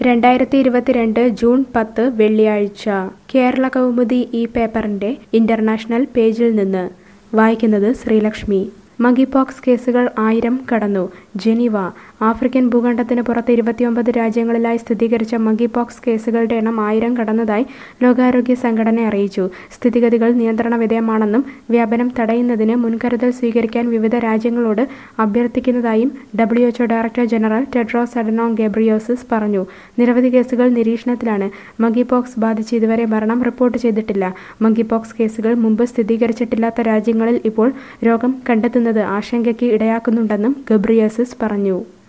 രണ്ടായിരത്തി ഇരുപത്തിരണ്ട് ജൂൺ പത്ത് വെള്ളിയാഴ്ച കേരള കൗമുദി ഈ പേപ്പറിന്റെ ഇന്റർനാഷണൽ പേജിൽ നിന്ന് വായിക്കുന്നത് ശ്രീലക്ഷ്മി മങ്കിപോക്സ് കേസുകൾ ആയിരം കടന്നു ജനീവ ആഫ്രിക്കൻ ഭൂഖണ്ഡത്തിന് പുറത്ത് ഇരുപത്തിയൊമ്പത് രാജ്യങ്ങളിലായി സ്ഥിരീകരിച്ച മങ്കിപോക്സ് കേസുകളുടെ എണ്ണം ആയിരം കടന്നതായി ലോകാരോഗ്യ സംഘടന അറിയിച്ചു സ്ഥിതിഗതികൾ നിയന്ത്രണ വിധേയമാണെന്നും വ്യാപനം തടയുന്നതിന് മുൻകരുതൽ സ്വീകരിക്കാൻ വിവിധ രാജ്യങ്ങളോട് അഭ്യർത്ഥിക്കുന്നതായും WHO director general Tedros Adhanom Ghebreyesus പറഞ്ഞു നിരവധി കേസുകൾ നിരീക്ഷണത്തിലാണ് മങ്കിപോക്സ് ബാധിച്ച് ഇതുവരെ മരണം റിപ്പോർട്ട് ചെയ്തിട്ടില്ല മങ്കിപോക്സ് കേസുകൾ മുമ്പ് സ്ഥിരീകരിച്ചിട്ടില്ലാത്ത രാജ്യങ്ങളിൽ ഇപ്പോൾ രോഗം കണ്ടെത്തുന്നത് ആശങ്കയ്ക്ക് ഇടയാക്കുന്നുണ്ടെന്നും ഗബ്രിയോസിസ് പറഞ്ഞു